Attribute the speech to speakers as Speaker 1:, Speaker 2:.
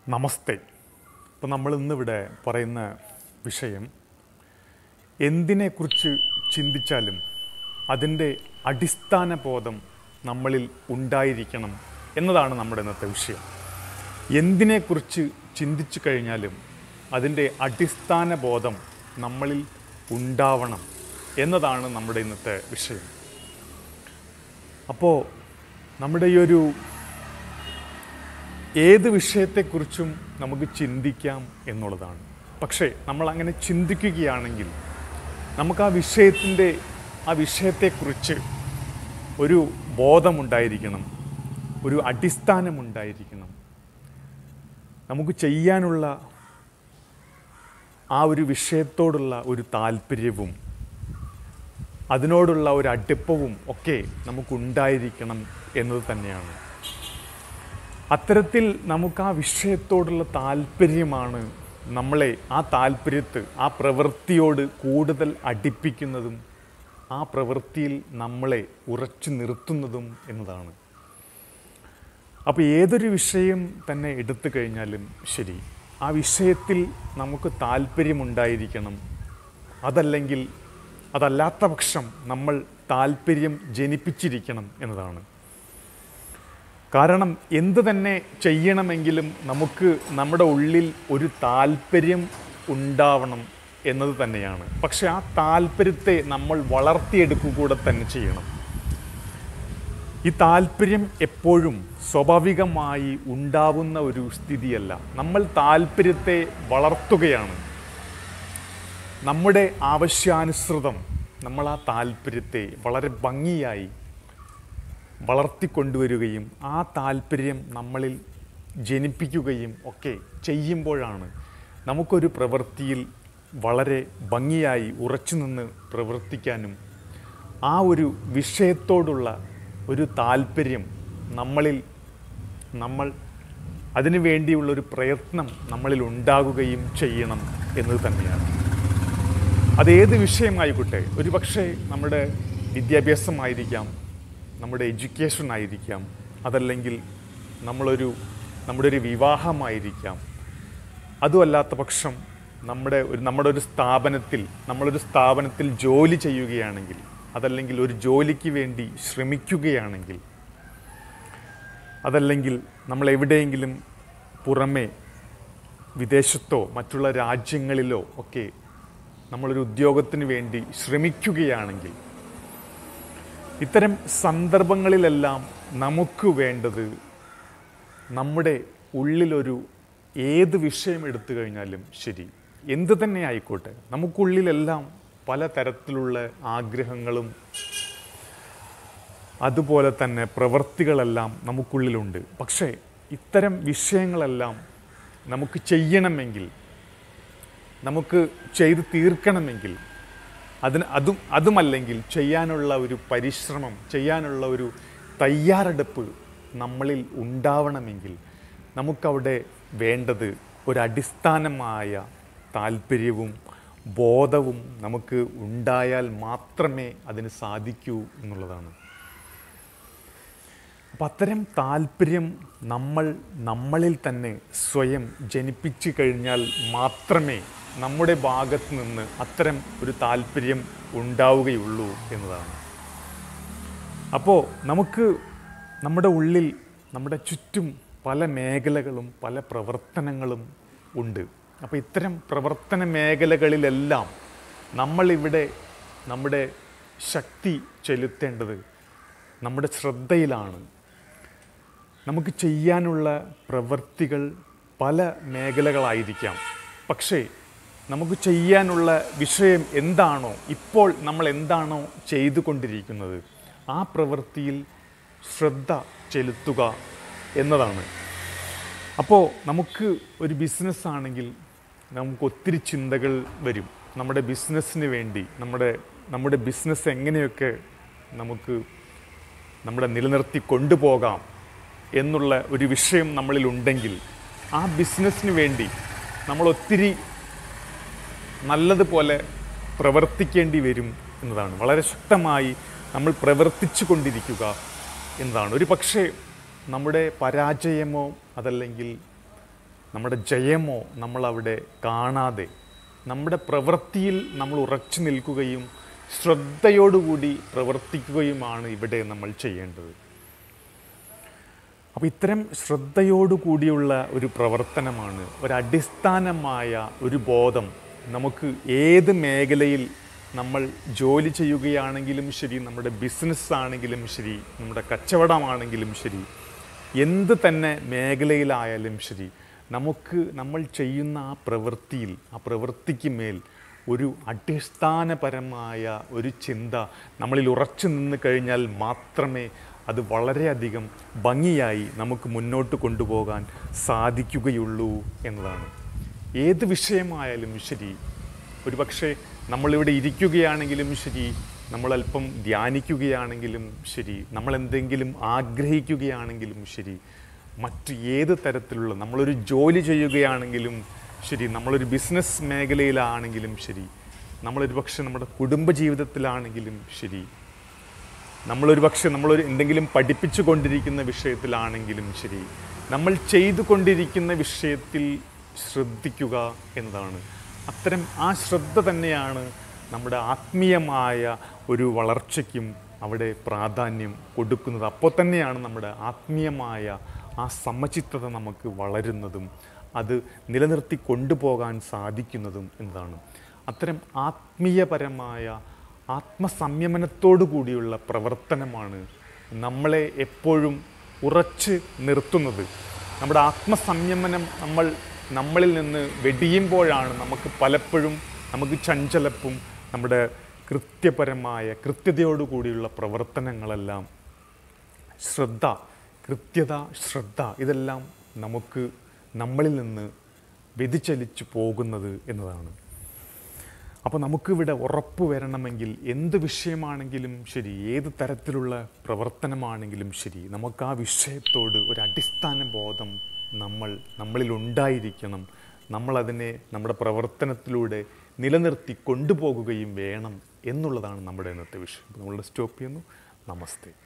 Speaker 1: നമസ്തേ ഇപ്പം നമ്മൾ ഇന്നിവിടെ പറയുന്ന വിഷയം എന്തിനെക്കുറിച്ച് ചിന്തിച്ചാലും അതിൻ്റെ അടിസ്ഥാന ബോധം നമ്മളിൽ ഉണ്ടായിരിക്കണം എന്നതാണ് നമ്മുടെ ഇന്നത്തെ വിഷയം എന്തിനെക്കുറിച്ച് ചിന്തിച്ചു കഴിഞ്ഞാലും അതിൻ്റെ അടിസ്ഥാന ബോധം നമ്മളിൽ ഉണ്ടാവണം എന്നതാണ് നമ്മുടെ ഇന്നത്തെ വിഷയം അപ്പോൾ നമ്മുടെ ഈ ഒരു ഏത് വിഷയത്തെക്കുറിച്ചും നമുക്ക് ചിന്തിക്കാം എന്നുള്ളതാണ് പക്ഷേ നമ്മൾ അങ്ങനെ ചിന്തിക്കുകയാണെങ്കിൽ നമുക്ക് ആ വിഷയത്തിൻ്റെ ആ വിഷയത്തെക്കുറിച്ച് ഒരു ബോധമുണ്ടായിരിക്കണം ഒരു അടിസ്ഥാനമുണ്ടായിരിക്കണം നമുക്ക് ചെയ്യാനുള്ള ആ ഒരു വിഷയത്തോടുള്ള ഒരു താല്പര്യവും അതിനോടുള്ള ഒരു അടുപ്പവും ഒക്കെ നമുക്കുണ്ടായിരിക്കണം എന്നത് തന്നെയാണ് അത്തരത്തിൽ നമുക്ക് ആ വിഷയത്തോടുള്ള താല്പര്യമാണ് നമ്മളെ ആ താല്പര്യത്ത് ആ പ്രവൃത്തിയോട് കൂടുതൽ അടുപ്പിക്കുന്നതും ആ പ്രവൃത്തിയിൽ നമ്മളെ ഉറച്ചു നിർത്തുന്നതും എന്നതാണ് അപ്പോൾ ഏതൊരു വിഷയം തന്നെ എടുത്തു കഴിഞ്ഞാലും ശരി ആ വിഷയത്തിൽ നമുക്ക് താല്പര്യമുണ്ടായിരിക്കണം അതല്ലെങ്കിൽ അതല്ലാത്ത പക്ഷം നമ്മൾ താല്പര്യം ജനിപ്പിച്ചിരിക്കണം എന്നതാണ് കാരണം എന്ത് തന്നെ ചെയ്യണമെങ്കിലും നമുക്ക് നമ്മുടെ ഉള്ളിൽ ഒരു താല്പര്യം ഉണ്ടാവണം എന്നത് തന്നെയാണ് പക്ഷെ ആ താല്പര്യത്തെ നമ്മൾ വളർത്തിയെടുക്കുക കൂടെ തന്നെ ചെയ്യണം ഈ താല്പര്യം എപ്പോഴും സ്വാഭാവികമായി ഉണ്ടാവുന്ന ഒരു സ്ഥിതിയല്ല നമ്മൾ താല്പര്യത്തെ വളർത്തുകയാണ് നമ്മുടെ ആവശ്യാനുസൃതം നമ്മൾ ആ താല്പര്യത്തെ വളരെ ഭംഗിയായി വളർത്തിക്കൊണ്ടുവരികയും ആ താല്പര്യം നമ്മളിൽ ജനിപ്പിക്കുകയും ഒക്കെ ചെയ്യുമ്പോഴാണ് നമുക്കൊരു പ്രവൃത്തിയിൽ വളരെ ഭംഗിയായി ഉറച്ചു നിന്ന് പ്രവർത്തിക്കാനും ആ ഒരു വിഷയത്തോടുള്ള ഒരു താല്പര്യം നമ്മളിൽ നമ്മൾ അതിനു വേണ്ടിയുള്ളൊരു പ്രയത്നം നമ്മളിൽ ഉണ്ടാകുകയും ചെയ്യണം എന്നത് തന്നെയാണ് അത് ഏത് വിഷയമായിക്കോട്ടെ ഒരു പക്ഷേ നമ്മുടെ വിദ്യാഭ്യാസമായിരിക്കാം നമ്മുടെ എഡ്യൂക്കേഷൻ ആയിരിക്കാം അതല്ലെങ്കിൽ നമ്മളൊരു നമ്മുടെ ഒരു വിവാഹമായിരിക്കാം അതുമല്ലാത്ത പക്ഷം നമ്മുടെ ഒരു നമ്മുടെ ഒരു സ്ഥാപനത്തിൽ നമ്മളൊരു സ്ഥാപനത്തിൽ ജോലി ചെയ്യുകയാണെങ്കിൽ അതല്ലെങ്കിൽ ഒരു ജോലിക്ക് വേണ്ടി ശ്രമിക്കുകയാണെങ്കിൽ അതല്ലെങ്കിൽ നമ്മൾ എവിടെയെങ്കിലും പുറമെ വിദേശത്തോ മറ്റുള്ള രാജ്യങ്ങളിലോ ഒക്കെ നമ്മളൊരു ഉദ്യോഗത്തിന് വേണ്ടി ശ്രമിക്കുകയാണെങ്കിൽ ഇത്തരം സന്ദർഭങ്ങളിലെല്ലാം നമുക്ക് വേണ്ടത് നമ്മുടെ ഉള്ളിലൊരു ഏത് വിഷയം എടുത്തു കഴിഞ്ഞാലും ശരി എന്ത് തന്നെ ആയിക്കോട്ടെ നമുക്കുള്ളിലെല്ലാം പല തരത്തിലുള്ള ആഗ്രഹങ്ങളും അതുപോലെ തന്നെ പ്രവൃത്തികളെല്ലാം നമുക്കുള്ളിലുണ്ട് പക്ഷേ ഇത്തരം വിഷയങ്ങളെല്ലാം നമുക്ക് ചെയ്യണമെങ്കിൽ നമുക്ക് ചെയ്ത് തീർക്കണമെങ്കിൽ അതിന് അതും അതുമല്ലെങ്കിൽ ചെയ്യാനുള്ള ഒരു പരിശ്രമം ചെയ്യാനുള്ള ഒരു തയ്യാറെടുപ്പ് നമ്മളിൽ ഉണ്ടാവണമെങ്കിൽ നമുക്കവിടെ വേണ്ടത് ഒരു അടിസ്ഥാനമായ താല്പര്യവും ബോധവും നമുക്ക് ഉണ്ടായാൽ മാത്രമേ അതിന് സാധിക്കൂ എന്നുള്ളതാണ് അപ്പം അത്തരം താല്പര്യം നമ്മൾ നമ്മളിൽ തന്നെ സ്വയം ജനിപ്പിച്ചു കഴിഞ്ഞാൽ മാത്രമേ നമ്മുടെ ഭാഗത്ത് നിന്ന് അത്തരം ഒരു താല്പര്യം ഉണ്ടാവുകയുള്ളൂ എന്നതാണ് അപ്പോൾ നമുക്ക് നമ്മുടെ ഉള്ളിൽ നമ്മുടെ ചുറ്റും പല മേഖലകളും പല പ്രവർത്തനങ്ങളും ഉണ്ട് അപ്പോൾ ഇത്തരം പ്രവർത്തന മേഖലകളിലെല്ലാം നമ്മളിവിടെ നമ്മുടെ ശക്തി ചെലുത്തേണ്ടത് നമ്മുടെ ശ്രദ്ധയിലാണ് നമുക്ക് ചെയ്യാനുള്ള പ്രവൃത്തികൾ പല മേഖലകളായിരിക്കാം പക്ഷേ നമുക്ക് ചെയ്യാനുള്ള വിഷയം എന്താണോ ഇപ്പോൾ നമ്മൾ എന്താണോ ചെയ്തുകൊണ്ടിരിക്കുന്നത് ആ പ്രവൃത്തിയിൽ ശ്രദ്ധ ചെലുത്തുക എന്നതാണ് അപ്പോൾ നമുക്ക് ഒരു ബിസിനസ് ആണെങ്കിൽ നമുക്ക് ഒത്തിരി ചിന്തകൾ വരും നമ്മുടെ ബിസിനസ്സിന് വേണ്ടി നമ്മുടെ നമ്മുടെ ബിസിനസ് എങ്ങനെയൊക്കെ നമുക്ക് നമ്മുടെ നിലനിർത്തി കൊണ്ടുപോകാം എന്നുള്ള ഒരു വിഷയം നമ്മളിൽ ഉണ്ടെങ്കിൽ ആ ബിസിനസ്സിന് വേണ്ടി നമ്മൾ ഒത്തിരി നല്ലതുപോലെ പ്രവർത്തിക്കേണ്ടി വരും എന്നതാണ് വളരെ ശക്തമായി നമ്മൾ പ്രവർത്തിച്ചു കൊണ്ടിരിക്കുക എന്നതാണ് ഒരു പക്ഷേ നമ്മുടെ പരാജയമോ അതല്ലെങ്കിൽ നമ്മുടെ ജയമോ നമ്മളവിടെ കാണാതെ നമ്മുടെ പ്രവൃത്തിയിൽ നമ്മൾ ഉറച്ചു നിൽക്കുകയും ശ്രദ്ധയോടുകൂടി പ്രവർത്തിക്കുകയുമാണ് ഇവിടെ നമ്മൾ ചെയ്യേണ്ടത് അപ്പോൾ ഇത്തരം ശ്രദ്ധയോടുകൂടിയുള്ള ഒരു പ്രവർത്തനമാണ് ഒരു അടിസ്ഥാനമായ ഒരു ബോധം നമുക്ക് ഏത് മേഖലയിൽ നമ്മൾ ജോലി ചെയ്യുകയാണെങ്കിലും ശരി നമ്മുടെ ബിസിനസ് ആണെങ്കിലും ശരി നമ്മുടെ കച്ചവടമാണെങ്കിലും ശരി എന്ത് തന്നെ മേഖലയിലായാലും ശരി നമുക്ക് നമ്മൾ ചെയ്യുന്ന ആ പ്രവൃത്തിയിൽ ആ പ്രവൃത്തിക്ക് മേൽ ഒരു അടിസ്ഥാനപരമായ ഒരു ചിന്ത നമ്മളിൽ ഉറച്ചു നിന്ന് കഴിഞ്ഞാൽ മാത്രമേ അത് വളരെയധികം ഭംഗിയായി നമുക്ക് മുന്നോട്ട് കൊണ്ടുപോകാൻ സാധിക്കുകയുള്ളൂ എന്നതാണ് ഏത് വിഷയമായാലും ശരി ഒരുപക്ഷെ നമ്മളിവിടെ ഇരിക്കുകയാണെങ്കിലും ശരി നമ്മളല്പം ധ്യാനിക്കുകയാണെങ്കിലും ശരി നമ്മൾ എന്തെങ്കിലും ആഗ്രഹിക്കുകയാണെങ്കിലും ശരി മറ്റ് ഏത് തരത്തിലുള്ള നമ്മളൊരു ജോലി ചെയ്യുകയാണെങ്കിലും ശരി നമ്മളൊരു ബിസിനസ് മേഖലയിലാണെങ്കിലും ശരി നമ്മളൊരു പക്ഷെ നമ്മുടെ കുടുംബജീവിതത്തിലാണെങ്കിലും ശരി നമ്മളൊരു പക്ഷെ നമ്മളൊരു എന്തെങ്കിലും പഠിപ്പിച്ചു കൊണ്ടിരിക്കുന്ന വിഷയത്തിലാണെങ്കിലും ശരി നമ്മൾ ചെയ്തുകൊണ്ടിരിക്കുന്ന വിഷയത്തിൽ ശ്രദ്ധിക്കുക എന്നതാണ് അത്തരം ആ ശ്രദ്ധ തന്നെയാണ് നമ്മുടെ ആത്മീയമായ ഒരു വളർച്ചയ്ക്കും അവിടെ പ്രാധാന്യം കൊടുക്കുന്നത് അപ്പോൾ തന്നെയാണ് നമ്മുടെ ആത്മീയമായ ആ സമചിത്തത നമുക്ക് വളരുന്നതും അത് നിലനിർത്തി കൊണ്ടുപോകാൻ സാധിക്കുന്നതും എന്നതാണ് അത്തരം ആത്മീയപരമായ ആത്മസംയമനത്തോടു കൂടിയുള്ള പ്രവർത്തനമാണ് നമ്മളെ എപ്പോഴും ഉറച്ച് നിർത്തുന്നത് നമ്മുടെ ആത്മസംയമനം നമ്മൾ നമ്മളിൽ നിന്ന് വെടിയുമ്പോഴാണ് നമുക്ക് പലപ്പോഴും നമുക്ക് ചഞ്ചലപ്പും നമ്മുടെ കൃത്യപരമായ കൃത്യതയോടുകൂടിയുള്ള പ്രവർത്തനങ്ങളെല്ലാം ശ്രദ്ധ കൃത്യത ശ്രദ്ധ ഇതെല്ലാം നമുക്ക് നമ്മളിൽ നിന്ന് വ്യതിചലിച്ചു പോകുന്നത് എന്നതാണ് അപ്പോൾ നമുക്കിവിടെ ഉറപ്പ് വരണമെങ്കിൽ എന്ത് വിഷയമാണെങ്കിലും ശരി ഏത് തരത്തിലുള്ള പ്രവർത്തനമാണെങ്കിലും ശരി നമുക്ക് ആ വിഷയത്തോട് ഒരു അടിസ്ഥാന ബോധം നമ്മൾ നമ്മളിൽ ഉണ്ടായിരിക്കണം നമ്മളതിനെ നമ്മുടെ പ്രവർത്തനത്തിലൂടെ നിലനിർത്തി കൊണ്ടുപോകുകയും വേണം എന്നുള്ളതാണ് നമ്മുടെ ഇന്നത്തെ വിഷയം അപ്പോൾ നമ്മൾ സ്റ്റോപ്പ് ചെയ്യുന്നു നമസ്തേ